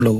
ಗಳು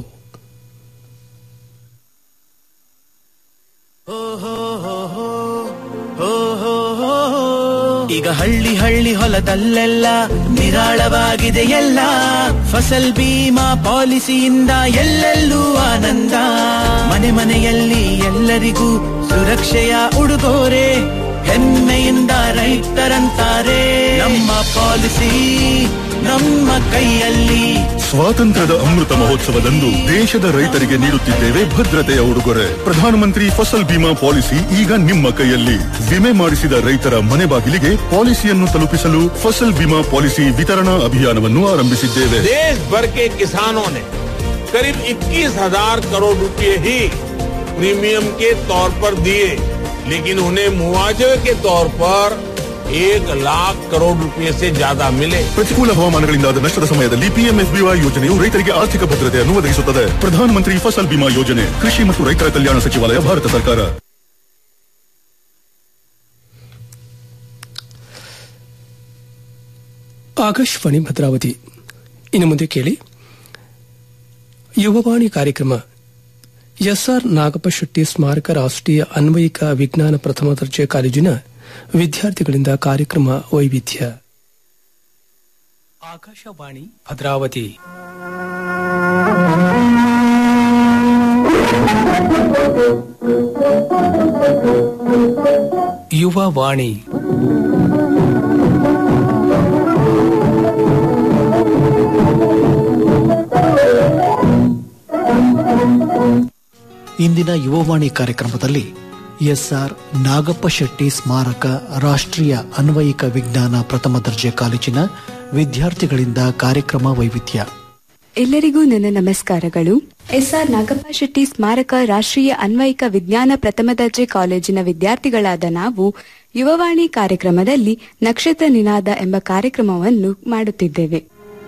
ಈಗ ಹಳ್ಳಿ ಹಳ್ಳಿ ಹೊಲದಲ್ಲೆಲ್ಲ ನಿರಾಳವಾಗಿದೆ ಎಲ್ಲ ಫಸಲ್ ಬೀಮಾ ಪಾಲಿಸಿಯಿಂದ ಎಲ್ಲೆಲ್ಲೂ ಆನಂದ ಮನೆ ಮನೆಯಲ್ಲಿ ಎಲ್ಲರಿಗೂ ಸುರಕ್ಷೆಯ ಉಡುಗೊರೆ ಹೆಮ್ಮೆಯಿಂದ ರೈತರಂತಾರೆ ನಮ್ಮ ಪಾಲಿಸಿ ನಮ್ಮ ಕೈಯಲ್ಲಿ ಸ್ವಾತಂತ್ರ್ಯದ ಅಮೃತ ಮಹೋತ್ಸವದಂದು ದೇಶದ ರೈತರಿಗೆ ನೀಡುತ್ತಿದ್ದೇವೆ ಭದ್ರತೆಯ ಉಡುಗೊರೆ ಪ್ರಧಾನಮಂತ್ರಿ ಫಸಲ್ ಬಿಮಾ ಪಾಲಿಸಿ ಈಗ ನಿಮ್ಮ ಕೈಯಲ್ಲಿ ವಿಮೆ ಮಾಡಿಸಿದ ರೈತರ ಮನೆ ಬಾಗಿಲಿಗೆ ಪಾಲಿಸಿಯನ್ನು ತಲುಪಿಸಲು ಫಸಲ್ ಬಿಮಾ ಪಾಲಿಸಿ ವಿತರಣಾ ಅಭಿಯಾನವನ್ನು ಆರಂಭಿಸಿದ್ದೇವೆ देश भर के किसानों ने करीब 21,000 करोड़ रुपए ही प्रीमियम के तौर पर दिए लेकिन उन्हें मुआवजे के तौर पर एक लाख करोड़ रुपए से ज्यादा मिले ಪ್ರತಿಕೂಲ ಹವಾಮಾನಗಳಿಂದಾದ ನಷ್ಟದ ಸಮಯದಲ್ಲಿ ಪಿಎಂಎಸ್ಬಿವೈ ಯೋಜನೆಯು ರೈತರಿಗೆ ಆರ್ಥಿಕ ಭದ್ರತೆಯನ್ನು ಒದಗಿಸುತ್ತದೆ ಪ್ರಧಾನಮಂತ್ರಿ ಫಸಲ್ ಬಿಮಾ ಯೋಜನೆ ಕೃಷಿ ಮತ್ತು ರೈತರ ಕಲ್ಯಾಣ ಸಚಿವಾಲಯ ಭಾರತ ಸರ್ಕಾರ ಆಕಾಶವಾಣಿ ಭದ್ರಾವತಿ ಇನ್ನು ಮುಂದೆ ಕೇಳಿ ಯುವವಾಣಿ ಕಾರ್ಯಕ್ರಮ ಎಸ್ಆರ್ ನಾಗಪ್ಪ ಶೆಟ್ಟಿ ಸ್ಮಾರಕ ರಾಷ್ಟ್ರೀಯ ಅನ್ವಯಿಕ ವಿಜ್ಞಾನ ಪ್ರಥಮ ದರ್ಜೆ ಕಾಲೇಜಿನ ವಿದ್ಯಾರ್ಥಿಗಳಿಂದ ಕಾರ್ಯಕ್ರಮ ವೈವಿಧ್ಯ ಆಕಾಶವಾಣಿ ಭದ್ರಾವತಿ ಯುವವಾಣಿ ಇಂದಿನ ಯುವವಾಣಿ ಕಾರ್ಯಕ್ರಮದಲ್ಲಿ ಎಸ್ಆರ್ ನಾಗಪ್ಪ ಶೆಟ್ಟಿ ಸ್ಮಾರಕ ರಾಷ್ಟ್ರೀಯ ಅನ್ವಯಿಕ ವಿಜ್ಞಾನ ಪ್ರಥಮ ದರ್ಜೆ ಕಾಲೇಜಿನ ವಿದ್ಯಾರ್ಥಿಗಳಿಂದ ಕಾರ್ಯಕ್ರಮ ವೈವಿಧ್ಯ ಎಲ್ಲರಿಗೂ ನನ್ನ ನಮಸ್ಕಾರಗಳು ಎಸ್ಆರ್ ನಾಗಪ್ಪ ಶೆಟ್ಟಿ ಸ್ಮಾರಕ ರಾಷ್ಟ್ರೀಯ ಅನ್ವಯಿಕ ವಿಜ್ಞಾನ ಪ್ರಥಮ ದರ್ಜೆ ಕಾಲೇಜಿನ ವಿದ್ಯಾರ್ಥಿಗಳಾದ ನಾವು ಯುವವಾಣಿ ಕಾರ್ಯಕ್ರಮದಲ್ಲಿ ನಕ್ಷತ್ರ ನಿನಾದ ಎಂಬ ಕಾರ್ಯಕ್ರಮವನ್ನು ಮಾಡುತ್ತಿದ್ದೇವೆ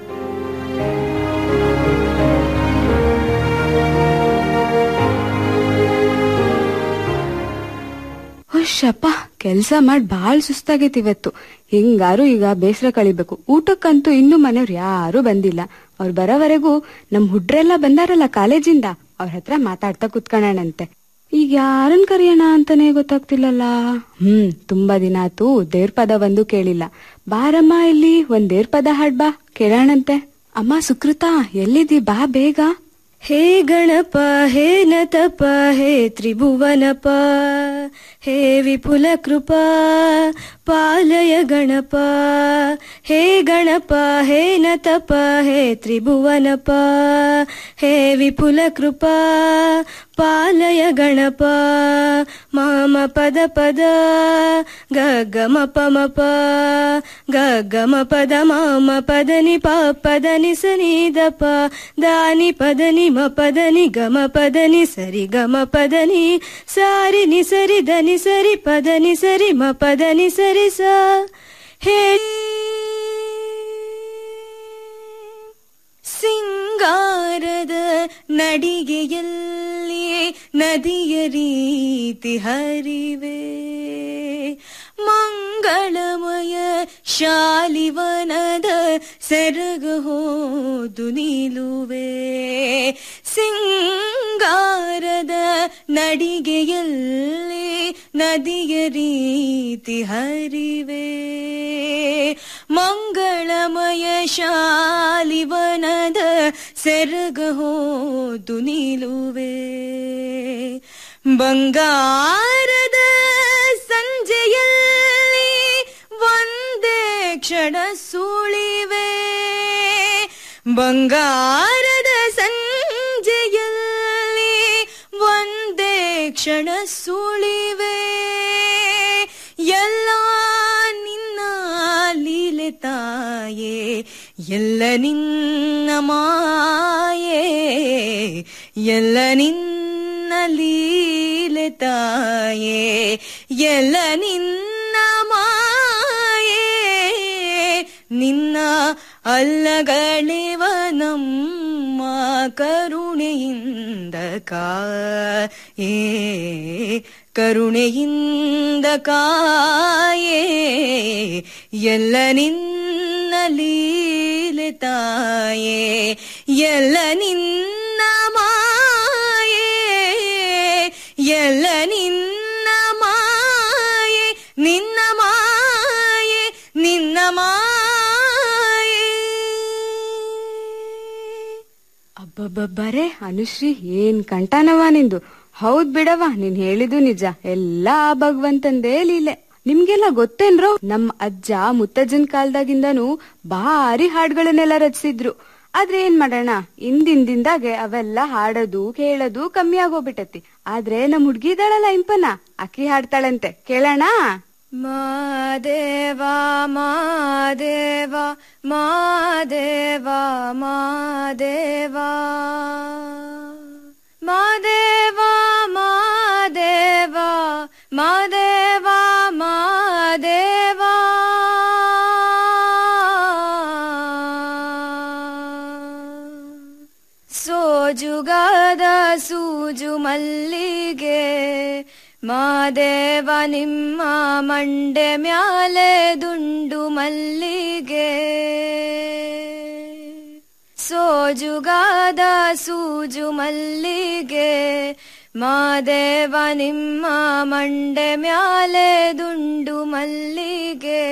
ಶಪ್ಪ ಕೆಲ್ಸ ಮಾಡಿ ಬಾಳ್ ಸುಸ್ತಾಗೈತಿ ಇವತ್ತು ಹೆಂಗಾರು ಈಗ ಬೇಸರ ಕಳಿಬೇಕು ಊಟಕ್ಕಂತೂ ಇನ್ನು ಮನೆಯವ್ರು ಯಾರು ಬಂದಿಲ್ಲ ಅವ್ರು ಬರೋವರೆಗೂ ನಮ್ ಹುಡ್ರೆಲ್ಲ ಬಂದಾರಲ್ಲ ಕಾಲೇಜಿಂದ ಅವ್ರ ಹತ್ರ ಮಾತಾಡ್ತಾ ಕುತ್ಕೊಳ್ಳೋಣಂತೆ ಈಗ ಯಾರನ್ ಕರೆಯೋಣ ಅಂತಾನೆ ಗೊತ್ತಾಗ್ತಿಲ್ಲಲ್ಲ ಹ್ಮ್ ತುಂಬಾ ದಿನ ಆತು ದೇವ್ರ ಪದ ಒಂದು ಕೇಳಿಲ್ಲ ಬಾರಮ್ಮ ಇಲ್ಲಿ ಒಂದ್ ದೇವ್ರ ಪದ ಹಾಡ್ ಬಾ ಕೇಳೋಣಂತೆ ಅಮ್ಮ ಸುಕೃತ ಎಲ್ಲಿದಿ ಬಾ ಬೇಗ ಹೇ ಗಣಪ ಹೇ ನತಪ ಹೇ ತ್ರಿಭುವನಪ ಹೇ ವಿಪುಲ ಕೃಪಾ ಪಾಲಯ ಗಣಪ ಹೇ ಗಣಪ ಹೇ ನತಪ ಹೇ ತ್ರಿಭುವನಪ ಹೇ ವಿಪುಲ ಕೃಪಾ ಪಾಲಯ ಗಣಪ ಮಾಮ ಪದ ಪದ ಗಮ ಪಮ ಪ ಗಮ ಪದ ಮಾಮ ಪದನಿ ಪ ಪದನಿ ಸನಿ ದಪ ದಾನಿ ಪದನಿ ಮ ಪದನಿ ಗಮ ಪದನಿ ಸರಿ ಗಮ ಪದನಿ ಸಾರಿ ನಿ ಸರಿ ಧನಿ ಸರಿ ಪದನಿ ಸರಿ ಮ ಪದನಿ ಸರಿ ಸ ಹೇ ಸಿಂಗಾರದ ನಡಿಗೆಯಲ್ಲಿ ನದಿಯ ರೀತಿ ಹರಿವೆ ಮಂಗಳಮಯ ಶಾಲಿವನದ ಸೆರಗ ಹೋದು ನಿಲುವೆ ಸಿಂಗಾರದ ನಡಿಗೆಯಲ್ಲಿ ನದಿಯ ರೀತಿ ಹರಿವೆ ಮಂಗಳಮಯ ಶಾಲಿವನದ ಸೆರಗ ಹೋದು ನಿಲುವೆ ಬಂಗಾರದ ಸಂಜೆಯಲ್ಲಿ ಒಂದೇ ಕ್ಷಣ ಸುಳಿವೆ ಬಂಗಾರದ ಸಂಜೆಯಲ್ಲಿ ಒಂದೇ ಕ್ಷಣ ಸುಳಿವೆ ಎಲ್ಲ ನಿನ್ನ ಲೀಲೆ ತಾಯೇ ಎಲ್ಲ ನಿನ್ನ ಮಾಯೆ ಎಲ್ಲ ನಿನ್ನ ಲೀಲೆ ತಾಯೇ ಎಲ್ಲ ನಿನ್ನ ಮಾಯೆ ನಿನ್ನ ಅಲ್ಲಗಳೆವ ನಮ್ಮ ಕರುಣೆಯಿಂದ ಕಾಯೇ ಕರುಣೆಯಿಂದ ಕಾಯೇ ಎಲ್ಲ ನಿನ್ನ ಲೀಲೆ ತಾಯೇ ಎಲ್ಲ ನಿನ್ನ ಅಬ್ಬಬ್ಬಬ್ಬರೇ ಅನುಶ್ರೀ ಏನ್ ಕಂಠನವ ನಿಂದು ಹೌದ್ ಬಿಡವ ನೀನ್ ಹೇಳಿದು ನಿಜ ಎಲ್ಲ ಆ ಭಗವಂತಂದೇ ಲೀಲೆ ನಿಮ್ಗೆಲ್ಲ ಗೊತ್ತೇನ್ರೋ ನಮ್ ಅಜ್ಜ ಮುತ್ತಜ್ಜನ್ ಕಾಲ್ದಾಗಿಂದನೂ ಭಾರಿ ಹಾಡ್ಗಳನ್ನೆಲ್ಲ ರಚಿಸಿದ್ರು ಆದ್ರೆ ಏನ್ ಮಾಡೋಣ ಇಂದಿಂದಿಂದಾಗೆ ಅವೆಲ್ಲ ಹಾಡೋದು ಕೇಳೋದು ಕಮ್ಮಿ ಆಗೋಗ್ಬಿಟ್ಟತಿ ಆದ್ರೆ ನಮ್ ಹುಡ್ಗಿ ಇದಾಳಲ್ಲ ಇಂಪನ ಅಕ್ಕಿ ಹಾಡ್ತಾಳಂತೆ ಕೇಳೋಣ ಮಾದೇವ ಮಾದೇವ ಮಾದೇವ ಮಾದೇವ ಮಾದೇವ ಮಾದೇವ ಮಾದೇವ ಮಾದೇವ ಸೋಜುಗಾದ ಸೂಜು ಮಲ್ಲಿಗೆ ಮಾದೇವ ನಿಮ್ಮ ಮಂಡೆ ಮ್ಯಾಲೆ ದುಂಡು ಮಲ್ಲಿಗೆ ಸೋಜುಗಾದ ಸೂಜು ಮಲ್ಲಿಗೆ ಮಾದೇವ ನಿಮ್ಮ ಮಂಡೆ ಮ್ಯಾಲೆ ದುಂಡು ಮಲ್ಲಿಗೆ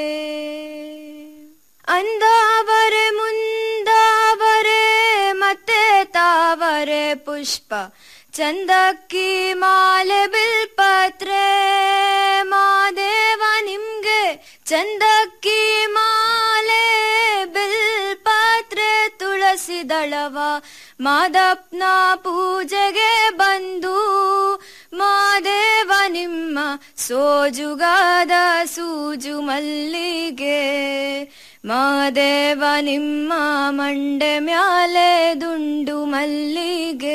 ಅಂದಾವರೆ ಮುಂದಾವರೆ ಮತ್ತೆ ತಾವರೆ ಪುಷ್ಪ ಚಂದಕ್ಕಿ ಮಾಲೆ ಬಿಲ್ಪತ್ರೆ ಮಾದೇವ ನಿಮ್ಗೆ ಚಂದಕ್ಕಿ ಮಾಲೆ ಬಿಲ್ಪತ್ರೆ ತುಳಸಿ ದಳವ ಮಾದಪ್ನ ಪೂಜೆಗೆ ಬಂದು ಮಾದೇವ ನಿಮ್ಮ ಸೋಜುಗಾದ ಸೂಜು ಮಲ್ಲಿಗೆ ಮಾದೇವ ನಿಮ್ಮ ಮಂಡೆ ಮ್ಯಾಲೆ ದುಂಡು ಮಲ್ಲಿಗೆ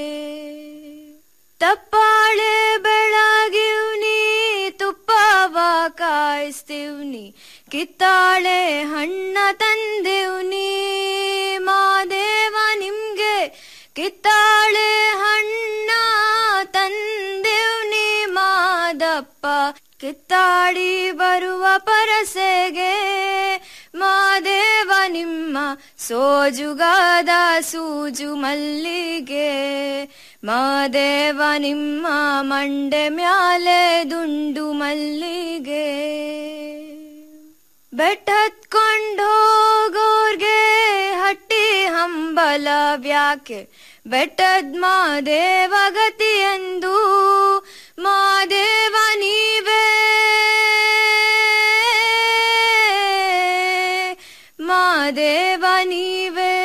ತಪ್ಪಾಳೆ ಬೆಳಗಿವ್ನಿ ತುಪ್ಪವ ಕಾಯಿಸ್ತೀವ್ನಿ ಕಿತ್ತಾಳೆ ಹಣ್ಣ ತಂದಿವ್ನಿ ಮಾದೇವ ನಿಮ್ಗೆ ಕಿತ್ತಾಳೆ ಹಣ್ಣ ತಂದಿವ್ನಿ ಮಾದಪ್ಪ ಕಿತ್ತಾಡಿ ಬರುವ ಪರಸೆಗೆ ಮಾದೇವ ನಿಮ್ಮ ಸೋಜುಗಾದ ಸೂಜು ಮಲ್ಲಿಗೆ ಮಾದೇವ ನಿಮ್ಮ ಮಂಡೆ ಮ್ಯಾಲೆ ದುಂಡು ಮಲ್ಲಿಗೆ ಬೆಟ್ಟತ್ಕೊಂಡೋಗೋರ್ಗೆ ಹಟ್ಟಿ ಹಂಬಲ ವ್ಯಾಕೆ ಬೆಟ್ಟದ್ ಮಾದೇವ ಗತಿಯೆಂದು ಮಾದೇವ ನೀವೇ ಮಾದೇವ ನೀವೇ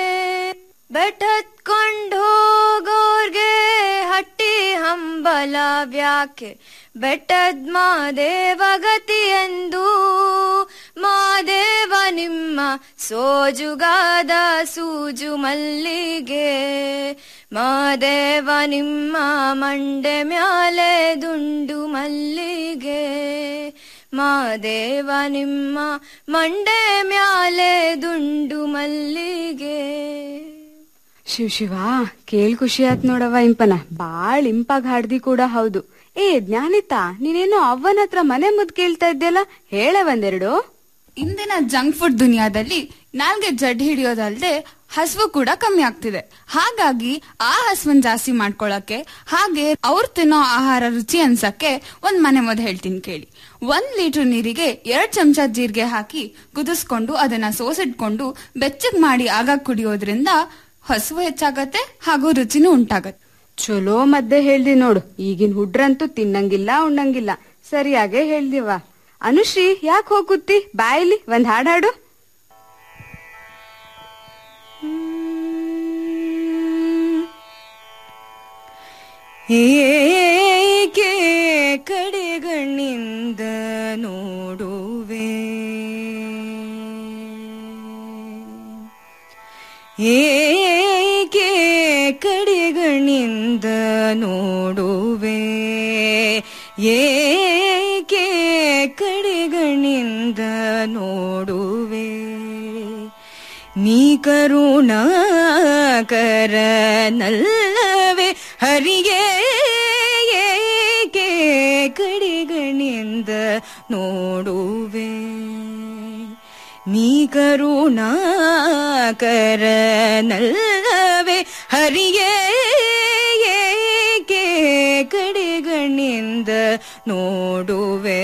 ಬೆಟ್ಟತ್ಕೊಂಡೋಗೋರ್ಗೆ ಹಟ್ಟಿ ಹಂಬಲ ವ್ಯಾಕೆ ಬೆಟ್ಟದ್ ಮಾದೇವ ಗತಿಯೆಂದು ಮಾದೇವ ನಿಮ್ಮ ಸೋಜುಗಾದ ಸೂಜು ಮಲ್ಲಿಗೆ ಮಾದೇವ ನಿಮ್ಮ ಮಂಡೆ ಮ್ಯಾಲೆ ದುಂಡು ಮಲ್ಲಿಗೆ ಮಾದೇವ ನಿಮ್ಮ ಮಂಡೆ ಮ್ಯಾಲೆ ದುಂಡು ಮಲ್ಲಿಗೆ ಶಿವ ಶಿವ ಕೇಳ್ ಖುಷಿ ಆತ್ ನೋಡವ ಇಂಪನ ಬಾಳ್ ಇಂಪಾಗ್ ಹಾಡ್ದಿ ಕೂಡ ಹೌದು ಏ ಜ್ಞಾನಿತ ನೀನೇನೋ ಅವ್ವನ ಹತ್ರ ಮನೆ ಮುದ್ ಕೇಳ್ತಾ ಇದ್ಯಲ್ಲ ಹೇಳೆ ಒಂದೆರಡು ಇಂದಿನ ಜಂಕ್ ಫುಡ್ ದುನಿಯಾದಲ್ಲಿ ನಾಲ್ಗೆ ಜಡ್ ಹಿಡಿಯೋದಲ್ದೆ ಹಸುವು ಕೂಡ ಕಮ್ಮಿ ಆಗ್ತಿದೆ ಹಾಗಾಗಿ ಆ ಹಸುವನ್ ಜಾಸ್ತಿ ಮಾಡ್ಕೊಳಕ್ಕೆ ಹಾಗೆ ಅವ್ರು ತಿನ್ನೋ ಆಹಾರ ರುಚಿ ಅನ್ಸಕ್ಕೆ ಒಂದ್ ಮನೆ ಮದ್ದು ಹೇಳ್ತೀನಿ ಕೇಳಿ ಒಂದ್ ಲೀಟರ್ ನೀರಿಗೆ ಎರಡ್ ಚಮಚ ಜೀರಿಗೆ ಹಾಕಿ ಕುದಿಸ್ಕೊಂಡು ಅದನ್ನ ಸೋಸಿಟ್ಕೊಂಡು ಬೆಚ್ಚಗ್ ಮಾಡಿ ಆಗಾಗ ಕುಡಿಯೋದ್ರಿಂದ ಹಸುವು ಹೆಚ್ಚಾಗತ್ತೆ ಹಾಗೂ ರುಚಿನೂ ಉಂಟಾಗತ್ತೆ ಚಲೋ ಮದ್ದೆ ಹೇಳ್ದಿ ನೋಡು ಈಗಿನ ಹುಡ್ರಂತೂ ತಿನ್ನಂಗಿಲ್ಲ ಉಣ್ಣಂಗಿಲ್ಲ ಸರಿಯಾಗೆ ಹೇಳ್ದಿವ ಅನುಶ್ರೀ ಯಾಕೆ ಹೋಗುತ್ತಿ ಬಾಯಿಲಿ ಒಂದ್ ಹಾಡ್ ಹಾಡು ಏಕೆ ಕಡೆಗಣ್ಣಿಂದ ನೋಡುವೆ ಏಕೆ ಕಡೆಗಣ್ಣಿಂದ ನೋಡುವೆ ಏಕೆ ಕಡೆಗಣ್ಣಿಂದ ನೋಡುವೆ ನೀ ಕರುಣಾಕರನಲ್ಲವೇ ಹರಿಗೆ ಏಕೆ ಕಡೆಗಣಿಂದ ನೋಡುವೆ ನೀ ಕರುಣಾಕರನಲ್ಲವೇ ಹರಿಗೆ ಏಕೆ ಕಡೆಗಣಿಂದ ನೋಡುವೆ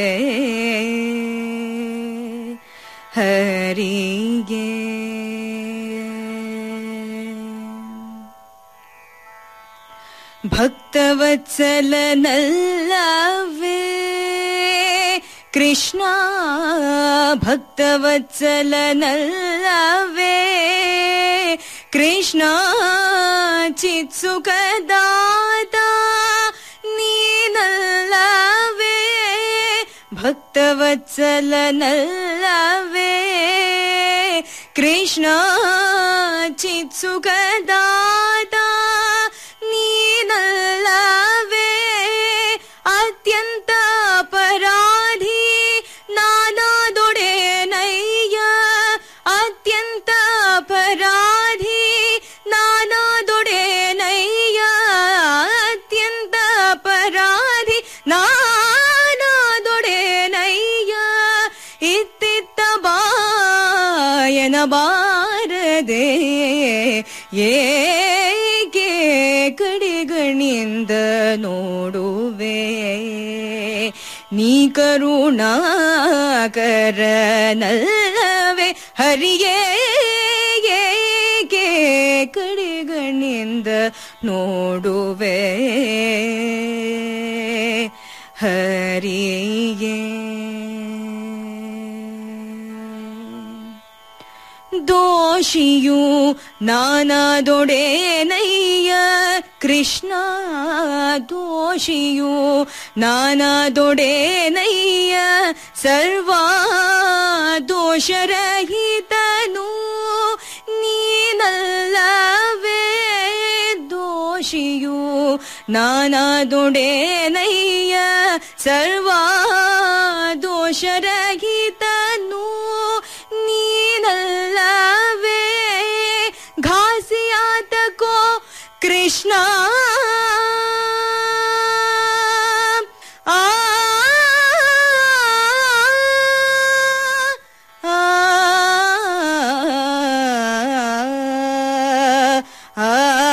ಹರಿಗೆ ಭಕ್ತವತ್ಸಲನಲ್ಲವೇ ಕೃಷ್ಣ ಭಕ್ತವತ್ಸಲನಲ್ಲವೇ ಕೃಷ್ಣ ಚಿತ್ಸುಖದಾತ ನೀನಲ್ಲವೇ ಭಕ್ತವತ್ಸಲನಲ್ಲವೇ ಕೃಷ್ಣ ಚಿತ್ಸುಖದಾತ ನೀನಲ್ಲವೇ ಅತ್ಯಂತ ಅಪರಾಧಿ ನಾನಾದೊಡೆನಯ್ಯ ಅತ್ಯಂತ ಅಪರಾಧಿ ನಾನಾದೊಡೆನಯ್ಯ ಅತ್ಯಂತ ಅಪರಾಧಿ ನಾನಾದೊಡೆನಯ್ಯ ಇತ್ತಿತ್ತ ಬಾಯನ ಬಾರದೆ ಏಕೆ ಕಡೆಗಣಿಂದ ನೋಡುವೆ ನೀ ಕರುಣಾಕರನಲ್ಲವೇ ಹರಿಯೇ ಏಕೆ ಕಡೆಗಣಿಂದ ನೋಡುವೆ ಹರಿಯೇ ದೋಷಿಯು ನಾನಾದೊಡೆನಯ್ಯ ಕೃಷ್ಣ ದೋಷಿಯು ನಾನಾದೊಡೆನಯ್ಯ ಸರ್ವ ದೋಷರಹಿತನು ನೀನಲ್ಲವೇ ದೋಷಿಯು ನಾನಾದೊಡೆನಯ್ಯ ಸರ್ವ ದೋಷರಹಿತನು ನೀನಲ್ಲವೇ ಘಾಸಿಯಾತಕೋ ಕೃಷ್ಣ ಆ ಆ ಆ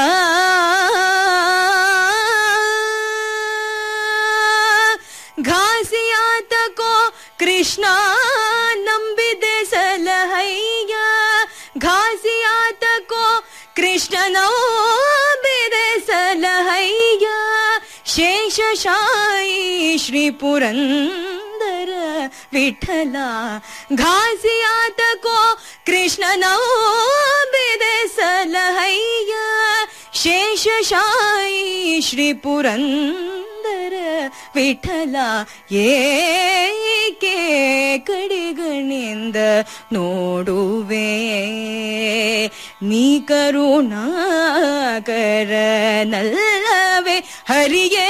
ಘಾಸಿಯಾತಕೋ ಕೃಷ್ಣ ನಂಬಿದೆ ಸಲಹಯ್ಯ ಘಾಸಿಯಾತಕೋ ಕೃಷ್ಣನೋ ಬಿದೆ ಸಲಹಯ್ಯ ಶೇಷಶಾಯಿ ಶ್ರೀ ಪುರಂದರ ವಿಠಲ ಘಾಸಿಯಾತಕೋ ಕೃಷ್ಣನೋ ಬಿದೆ ಸಲಹಯ್ಯ ಶೇಷಶಾಯಿ ಶ್ರೀ ಪುರಂದರ ವಿಠಲ ಏಕೆ ಕಡೆಗಣಿಂದ ನೋಡುವೆ ನೀ ಕರುಣಾಕರನಲ್ಲವೇ ಹರಿಯೇ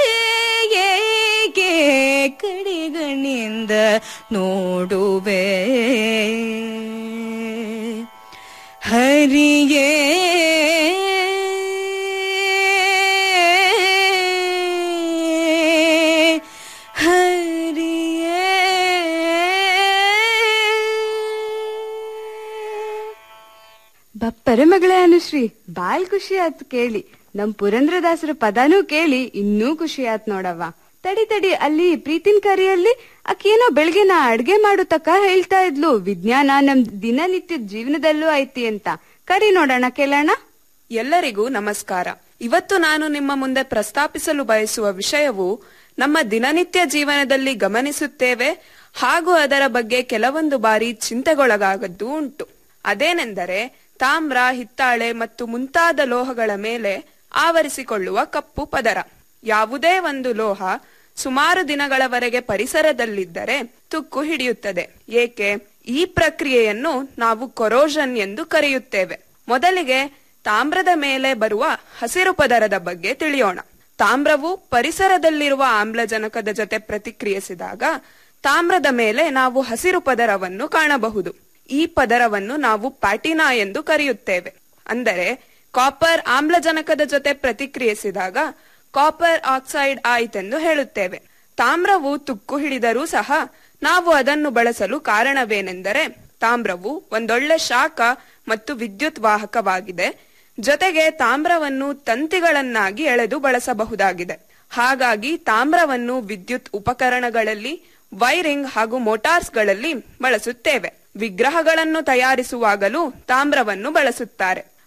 ಏಕೆ ಕಡೆಗಣಿಂದ ನೋಡುವೆ ಹರಿಯೇ ಹರಿಯೇ ಬಪ್ಪರೆ ಮಗಳೇ ಅನುಶ್ರೀ ಬಾಳ್ ಖುಷಿ ಆಯ್ತು ಕೇಳಿ ನಮ್ ಪುರಂದ್ರದಾಸರ ಪದಾನೂ ಕೇಳಿ ಇನ್ನೂ ಖುಷಿ ಆಯ್ತು ನೋಡವ್ವ ತಡಿ ತಡಿ ಅಲ್ಲಿ ಪ್ರೀತಿನ್ ಕರಿಯಲ್ಲಿ ಆಕೇನೋ ಬೆಳಗ್ಗೆ ನಾ ಅಡ್ಗೆ ಮಾಡು ತಕ್ಕ ಹೇಳ್ತಾ ಇದ್ಲು ವಿಜ್ಞಾನ ನಮ್ ದಿನನಿತ್ಯದ ಜೀವನದಲ್ಲೂ ಐತಿ ಅಂತ ಕರಿ ನೋಡೋಣ ಕೇಳೋಣ ಎಲ್ಲರಿಗೂ ನಮಸ್ಕಾರ ಇವತ್ತು ನಾನು ನಿಮ್ಮ ಮುಂದೆ ಪ್ರಸ್ತಾಪಿಸಲು ಬಯಸುವ ವಿಷಯವು ನಮ್ಮ ದಿನನಿತ್ಯ ಜೀವನದಲ್ಲಿ ಗಮನಿಸುತ್ತೇವೆ ಹಾಗೂ ಅದರ ಬಗ್ಗೆ ಕೆಲವೊಂದು ಬಾರಿ ಚಿಂತೆಗೊಳಗಾಗದ್ದು ಉಂಟು ಅದೇನೆಂದರೆ ತಾಮ್ರ ಹಿತ್ತಾಳೆ ಮತ್ತು ಮುಂತಾದ ಲೋಹಗಳ ಮೇಲೆ ಆವರಿಸಿಕೊಳ್ಳುವ ಕಪ್ಪು ಪದರ ಯಾವುದೇ ಒಂದು ಲೋಹ ಸುಮಾರು ದಿನಗಳವರೆಗೆ ಪರಿಸರದಲ್ಲಿದ್ದರೆ ತುಕ್ಕು ಹಿಡಿಯುತ್ತದೆ ಏಕೆ ಈ ಪ್ರಕ್ರಿಯೆಯನ್ನು ನಾವು ಕೊರೋಷನ್ ಎಂದು ಕರೆಯುತ್ತೇವೆ ಮೊದಲಿಗೆ ತಾಮ್ರದ ಮೇಲೆ ಬರುವ ಹಸಿರು ಪದರದ ಬಗ್ಗೆ ತಿಳಿಯೋಣ ತಾಮ್ರವು ಪರಿಸರದಲ್ಲಿರುವ ಆಮ್ಲಜನಕದ ಜೊತೆ ಪ್ರತಿಕ್ರಿಯಿಸಿದಾಗ ತಾಮ್ರದ ಮೇಲೆ ನಾವು ಹಸಿರು ಪದರವನ್ನು ಕಾಣಬಹುದು ಈ ಪದರವನ್ನು ನಾವು ಪ್ಯಾಟಿನಾ ಎಂದು ಕರೆಯುತ್ತೇವೆ ಅಂದರೆ ಕಾಪರ್ ಆಮ್ಲಜನಕದ ಜೊತೆ ಪ್ರತಿಕ್ರಿಯಿಸಿದಾಗ ಕಾಪರ್ ಆಕ್ಸೈಡ್ ಆಯಿತೆಂದು ಹೇಳುತ್ತೇವೆ ತಾಮ್ರವು ತುಕ್ಕು ಹಿಡಿದರೂ ಸಹ ನಾವು ಅದನ್ನು ಬಳಸಲು ಕಾರಣವೇನೆಂದರೆ ತಾಮ್ರವು ಒಂದೊಳ್ಳೆ ಶಾಖ ಮತ್ತು ವಿದ್ಯುತ್ ವಾಹಕವಾಗಿದೆ ಜೊತೆಗೆ ತಾಮ್ರವನ್ನು ತಂತಿಗಳನ್ನಾಗಿ ಎಳೆದು ಬಳಸಬಹುದಾಗಿದೆ ಹಾಗಾಗಿ ತಾಮ್ರವನ್ನು ವಿದ್ಯುತ್ ಉಪಕರಣಗಳಲ್ಲಿ ವೈರಿಂಗ್ ಹಾಗೂ ಮೋಟಾರ್ಸ್ಗಳಲ್ಲಿ ಬಳಸುತ್ತೇವೆ ವಿಗ್ರಹಗಳನ್ನು ತಯಾರಿಸುವಾಗಲೂ ತಾಮ್ರವನ್ನು ಬಳಸುತ್ತಾರೆ